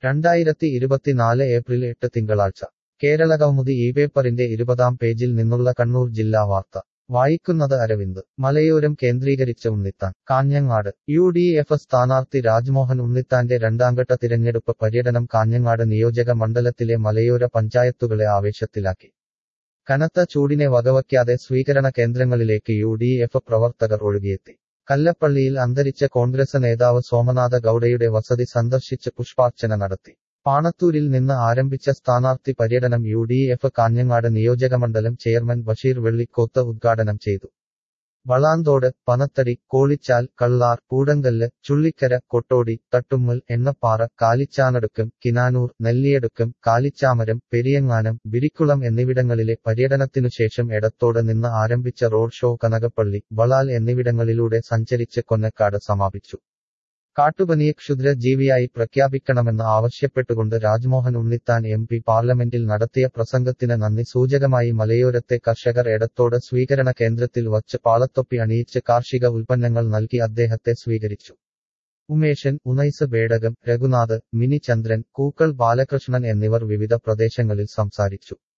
രണ്ടായിരത്തി ഇരുപത്തിനാല് ഏപ്രിൽ എട്ട് തിങ്കളാഴ്ച കേരളകൗമുദി ഈ പേപ്പറിന്റെ ഇരുപതാം പേജിൽ നിന്നുള്ള കണ്ണൂർ ജില്ലാ വാർത്ത വായിക്കുന്നത് അരവിന്ദ് മലയോരം കേന്ദ്രീകരിച്ച Unnithan Kanhangad U D F സ്ഥാനാർത്ഥി രാജ്മോഹൻ ഉണ്ണിത്താന്റെ രണ്ടാംഘട്ട തിരഞ്ഞെടുപ്പ് പര്യടനം കാഞ്ഞങ്ങാട് നിയോജക മണ്ഡലത്തിലെ മലയോര പഞ്ചായത്തുകളെ ആവേശത്തിലാക്കി കനത്ത ചൂടിനെ വകവയ്ക്കാതെ സ്വീകരണ കേന്ദ്രങ്ങളിലേക്ക് യു ഡി എഫ് പ്രവർത്തകർ ഒഴുകിയെത്തി കല്ലപ്പള്ളിയിൽ അന്തരിച്ച കോൺഗ്രസ് നേതാവ് സോമനാഥ ഗൌഡയുടെ വസതി സന്ദർശിച്ച് പുഷ്പാർച്ചന നടത്തി പാണത്തൂരിൽ നിന്ന് ആരംഭിച്ച സ്ഥാനാർത്ഥി പര്യടനം യു ഡി എഫ് കാഞ്ഞങ്ങാട് നിയോജകമണ്ഡലം ചെയർമാൻ ബഷീർ വെള്ളിക്കോത്ത് ഉദ്ഘാടനം ചെയ്തു വളാന്തോട് പനത്തടി കോളിച്ചാൽ കള്ളാർ പൂടങ്കല്ല് ചുള്ളിക്കര കൊട്ടോടി തട്ടുമ്മൽ എണ്ണപ്പാറ കാലിച്ചാനടുക്കം കിനാനൂർ നെല്ലിയടുക്കം കാലിച്ചാമരം പെരിയങ്ങാനം ബിരിക്കുളം എന്നിവിടങ്ങളിലെ പര്യടനത്തിനുശേഷം എടത്തോട് നിന്ന് ആരംഭിച്ച റോഡ് ഷോ കനകപ്പള്ളി വളാൽ എന്നിവിടങ്ങളിലൂടെ സഞ്ചരിച്ച് കൊന്നക്കാട് സമാപിച്ചു കാട്ടുപനിയെ ക്ഷുദ്രജീവിയായി പ്രഖ്യാപിക്കണമെന്ന് ആവശ്യപ്പെട്ടുകൊണ്ട് രാജ്മോഹൻ ഉണ്ണിത്താൻ എം പി പാർലമെന്റിൽ നടത്തിയ പ്രസംഗത്തിന് നന്ദി സൂചകമായി മലയോരത്തെ കർഷകർ എടത്തോട് സ്വീകരണ കേന്ദ്രത്തിൽ വച്ച് പാളത്തൊപ്പി അണിയിച്ച് കാർഷിക ഉൽപ്പന്നങ്ങൾ നൽകി അദ്ദേഹത്തെ സ്വീകരിച്ചു ഉമേശൻ ഉനൈസ് ബേടകം രഘുനാഥ് മിനി ചന്ദ്രൻ കൂക്കൾ ബാലകൃഷ്ണൻ എന്നിവർ വിവിധ പ്രദേശങ്ങളിൽ സംസാരിച്ചു